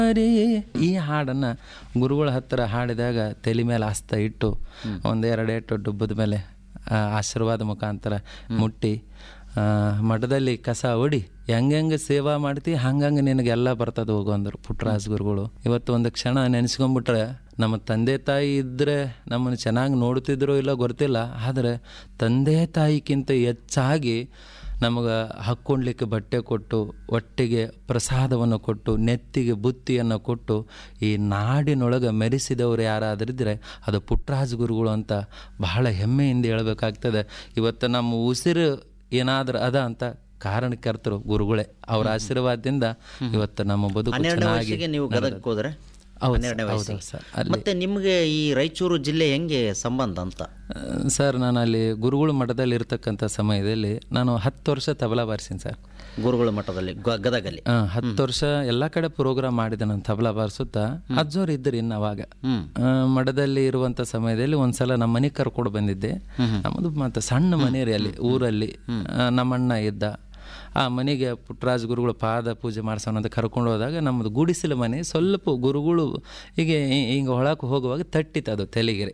ರೀ ಈ ಹಾಡನ್ನ ಗುರುಗಳ ಹತ್ರ ಹಾಡಿದಾಗ ತಲೆ ಮೇಲೆ ಹಸ್ತ ಇಟ್ಟು ಒಂದೆರಡು ಏಟು ಡುಬ್ಬದ ಮೇಲೆ ಆ, ಆಶೀರ್ವಾದ ಮುಖಾಂತರ ಮುಟ್ಟಿ ಆ, ಮಠದಲ್ಲಿ ಕಸ ಹೊಡಿ ಹೆಂಗೆ ಸೇವಾ ಮಾಡ್ತಿ ಹಂಗಂಗೆ ನಿನಗೆಲ್ಲ ಬರ್ತದ ಹೋಗು ಅಂದರು ಪುಟ್ಟರಾಜ ಗುರುಗಳು ಇವತ್ತು ಒಂದು ಕ್ಷಣ ನೆನೆಸ್ಕೊಂಡ್ಬಿಟ್ರೆ ನಮ್ಮ ತಂದೆ ತಾಯಿ ಇದ್ದರೆ ನಮ್ಮನ್ನು ಚೆನ್ನಾಗಿ ನೋಡ್ತಿದ್ರೋ ಇಲ್ಲ ಗೊತ್ತಿಲ್ಲ ಆದರೆ ತಂದೆ ತಾಯಿಗಿಂತ ಹೆಚ್ಚಾಗಿ ನಮಗೆ ಹಾಕ್ಕೊಳ್ಲಿಕ್ಕೆ ಬಟ್ಟೆ ಕೊಟ್ಟು ಒಟ್ಟಿಗೆ ಪ್ರಸಾದವನ್ನು ಕೊಟ್ಟು ನೆತ್ತಿಗೆ ಬುತ್ತಿಯನ್ನು ಕೊಟ್ಟು ಈ ನಾಡಿನೊಳಗೆ ಮೆರೆಸಿದವರು ಯಾರಾದರಿದ್ದರೆ ಅದು ಪುಟ್ಟರಾಜ ಗುರುಗಳು ಅಂತ ಬಹಳ ಹೆಮ್ಮೆಯಿಂದ ಹೇಳಬೇಕಾಗ್ತದೆ ಇವತ್ತು ನಮ್ಮ ಉಸಿರು ಏನಾದರೂ ಅದ ಅಂತ ಕಾರಣಕರ್ತರು ಗುರುಗಳೇ ಅವರ ಆಶೀರ್ವಾದದಿಂದ ಇವತ್ತು ನಮ್ಮ ಬದುಕು ಹನ್ನೆರಡನೇ ಚೆನ್ನಾಗಿ ವಯಸ್ಸಿಗೆ ನೀವು ಗದಗಕ್ಕೆ ಹೋದ್ರೆ ಹೌದು ಹನ್ನೆರಡನೇ ಸರ್, ಹೌದು ವಯಸ್ಸಿಗೆ ಸರ್. ಅಲ್ಲಿ ಮತ್ತೆ ನಿಮಗೆ ಈ ರಾಯಚೂರು ಜಿಲ್ಲೆ ಹೆಂಗೆ ಸಂಬಂಧ ಅಂತ ಆ, ಸರ್ ನಾನು ಅಲ್ಲಿ ಗುರುಗಳ ಮಠದಲ್ಲಿ ಇರ್ತಕ್ಕಂಥ ಸಮಯದಲ್ಲಿ ನಾನು ಹತ್ತು ವರ್ಷ ತಬಲಾ ಬಾರಿಸಿನಿ ಸರ್ ಗುರುಗಳ ಮಠದಲ್ಲಿ ಗ- ಗದಗಲ್ಲಿ ಆ, ಹತ್ತು ವರ್ಷ ಎಲ್ಲ ಕಡೆ ಪ್ರೋಗ್ರಾಮ್ ಮಾಡಿದೆ ನಾನು ತಬಲಾ ಬಾರಿಸುತ್ತಾ ಅಜ್ಜೋರು ಇದ್ದರು ಇನ್ನು ಅವಾಗ ಹ್ಮ್. ಆ, ಮಠದಲ್ಲಿ ಇರುವಂಥ ಸಮಯದಲ್ಲಿ ಒಂದ್ಸಲ ನಮ್ಮ ಮನೆಗೆ ಕರ್ಕೊಂಡು ಬಂದಿದ್ದೆ ನಮ್ಮದು ಮತ್ತು ಸಣ್ಣ ಮನೆ ರೀ ಅಲ್ಲಿ ಊರಲ್ಲಿ ಆ, ನಮ್ಮಣ್ಣ ಇದ್ದ ಆ ಮನೆಗೆ ಪುಟ್ಟರಾಜ ಗುರುಗಳು ಪಾದ ಪೂಜೆ ಮಾಡ್ಸೋಣ ಅಂತ ಕರ್ಕೊಂಡು ಹೋದಾಗ ನಮ್ಮದು ಗುಡಿಸಲು ಮನೆ ಸ್ವಲ್ಪ ಗುರುಗಳು ಹೀಗೆ ಹಿಂಗೆ ಒಳಕ್ಕೆ ಹೋಗುವಾಗ ತಟ್ಟಿತ್ತು ಅದು ತೆಲಿಗೆರೆ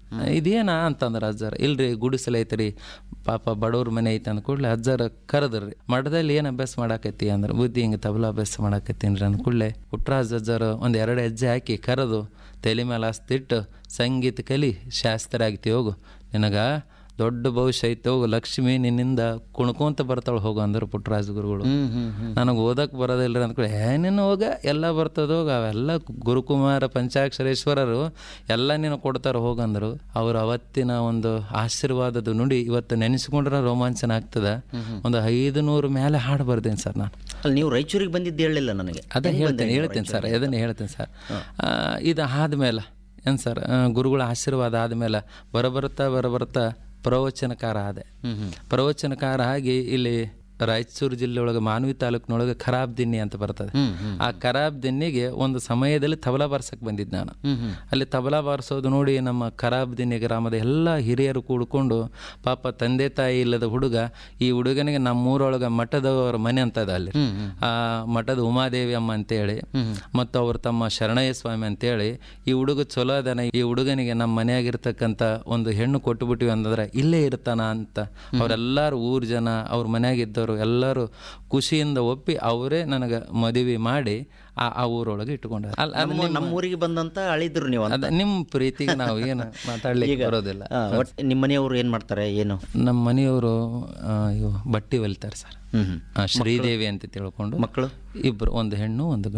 ಇದೇನಾ ಅಂತಂದ್ರೆ ಅಜ್ಜಾರ ಇಲ್ರಿ ಗುಡಿಸಲು ಐತ್ರಿ ಪಾಪ ಬಡವ್ರ ಮನೆ ಐತೆ ಅಂದ ಕೂಡಲೇ ಅಜ್ಜಾರ ಕರೆದ್ರಿ ಮಠದಲ್ಲಿ ಏನು ಅಭ್ಯಾಸ ಮಾಡಾಕತ್ತಿ ಅಂದ್ರೆ ಬುದ್ಧಿ ಹಿಂಗೆ ತಬಲಾ ಅಭ್ಯಾಸ ಮಾಡಾಕತ್ತೀನಿ ರೀ ಅಂದ ಕೂಡಲೇ ಪುಟ್ಟರಾಜ ಅಜ್ಜಾರು ಒಂದು ಎರಡು ಹೆಜ್ಜೆ ಹಾಕಿ ಕರೆದು ತಲೆ ಮೇಲೆ ಹಸ್ತಿಟ್ಟು ಸಂಗೀತ ಕಲಿ ಶಾಸ್ತ್ರ ಆಗ್ತಿ ಹೋಗು ನಿನಗ ದೊಡ್ಡ ಭವಿಷ್ಯ ಐತೆ ಹೋಗು ಲಕ್ಷ್ಮಿ ನಿನ್ನಿಂದ ಕುಣ್ಕೊಂತ ಬರ್ತಾಳೆ ಹೋಗು ಅಂದರು ಪುಟ್ಟರಾಜ ಗುರುಗಳು ಹ್ಮ್ ಹ್ಮ್ ಹ್ಮ್ ನನಗೆ ಓದಕ್ಕೆ ಬರೋದಿಲ್ಲ ಅಂದ್ಕೊಳ್ಳಿ ಏ ನೀನು ಹೋಗ ಎಲ್ಲ ಬರ್ತದ ಹೋಗ ಅವೆಲ್ಲ ಗುರುಕುಮಾರ ಪಂಚಾಕ್ಷರೇಶ್ವರರು ಎಲ್ಲ ನೀನು ಕೊಡ್ತಾರೆ ಹೋಗಂದ್ರು ಅವ್ರ ಅವತ್ತಿನ ಒಂದು ಆಶೀರ್ವಾದದ ನುಡಿ ಇವತ್ತು ನೆನೆಸ್ಕೊಂಡ್ರೆ ರೋಮಾಂಚನ ಆಗ್ತದ ಒಂದು ಐದು ನೂರು ಮೇಲೆ ಹಾಡು ಬರ್ದೇನೆ ಸರ್ ನಾನು ಅಲ್ಲಿ ನೀವು ರಾಯಚೂರಿಗೆ ಬಂದಿದ್ದು ಹೇಳಿಲ್ಲ ನನಗೆ ಅದೇ ಹೇಳ್ತೇನೆ ಹೇಳ್ತೇನೆ ಸರ್ ಅದನ್ನೇ ಹೇಳ್ತೇನೆ ಸರ್ ಆ, ಇದು ಆದ್ಮೇಲೆ ಏನು ಸರ್ ಆ, ಗುರುಗಳ ಆಶೀರ್ವಾದ ಆದಮೇಲೆ ಬರಬರ್ತಾ ಬರಬರ್ತಾ ಪ್ರವಚನಕಾರ ಆದೆ ಪ್ರವಚನಕಾರ ಆಗಿ ಇಲ್ಲಿ ರಾಯಚೂರು ಜಿಲ್ಲೆ ಒಳಗೆ ಮಾನವಿ ತಾಲೂಕಿನೊಳಗೆ ಖರಾಬ್ ದಿನ್ನಿ ಅಂತ ಬರ್ತದೆ ಆ ಖರಾಬ್ ದಿನ್ನಿಗೆ ಒಂದು ಸಮಯದಲ್ಲಿ ತಬಲಾ ಬಾರ್ಸಕ್ಕೆ ಬಂದಿದ್ದು ನಾನು ಅಲ್ಲಿ ತಬಲಾ ಬಾರಿಸೋದು ನೋಡಿ ನಮ್ಮ ಖರಾಬ್ ದಿನ್ನಿ ಗ್ರಾಮದ ಎಲ್ಲ ಹಿರಿಯರು ಕೂಡ್ಕೊಂಡು ಪಾಪ ತಂದೆ ತಾಯಿ ಇಲ್ಲದ ಹುಡುಗ ಈ ಹುಡುಗನಿಗೆ ನಮ್ಮೂರೊಳಗೆ ಮಠದವರ ಮನೆ ಅಂತ ಇದೆ ಅಲ್ಲಿ ಆ ಮಠದ ಉಮಾದೇವಿ ಅಮ್ಮ ಅಂತೇಳಿ ಮತ್ತು ಅವ್ರ ತಮ್ಮ ಶರಣಯ್ಯ ಸ್ವಾಮಿ ಅಂತೇಳಿ ಈ ಹುಡುಗ ಚಲೋ ಅದಾನ ಈ ಹುಡುಗನಿಗೆ ನಮ್ಮ ಮನೆಯಾಗಿರ್ತಕ್ಕಂಥ ಒಂದು ಹೆಣ್ಣು ಕೊಟ್ಟುಬಿಟ್ಟಿವಿ ಅಂತಂದ್ರೆ ಇಲ್ಲೇ ಇರ್ತಾನ ಅಂತ ಅವರೆಲ್ಲರೂ ಊರ್ ಜನ ಅವ್ರ ಮನೆಯಾಗಿದ್ದವರು ಎಲ್ಲರೂ ಖುಷಿಯಿಂದ ಒಪ್ಪಿ ಅವರೇ ನನಗೆ ಮದುವೆ ಮಾಡಿ ಆ ಆ ಊರೊಳಗೆ ಇಟ್ಕೊಂಡಾರ ಅಲ್ಲ ಅದು ನಮ್ಮ ನಮ್ಮ ಊರಿಗೆ ಬಂದಂತ ಅಳಿದ್ರು ನೀವು ಅಂತ ಅದ ನಿಮ್ಮ ಪ್ರೀತಿಗೆ ನಾವು ಏನು ಮಾತಾಡ್ಲಿಕ್ಕೆ ಬರೋದಿಲ್ಲ ಆ, ಒಟ್ ನಿಮ್ಮ ಮನೆಯವರು ಏನ್ ಮಾಡ್ತಾರೆ ಏನು ನಮ್ಮ ಮನೆಯವರು ಆ, ಇವು ಬಟ್ಟಿ ಹೊಲಿತಾರೆ ಸರ್ ಹ್ಮ್ ಹ್ಮ್ ಆ, ಶ್ರೀದೇವಿ ಅಂತ ತಿಳ್ಕೊಂಡು ಮಕ್ಕಳು ಇಬ್ರು ಒಂದು ಹೆಣ್ಣು ಒಂದು ಗಂಡು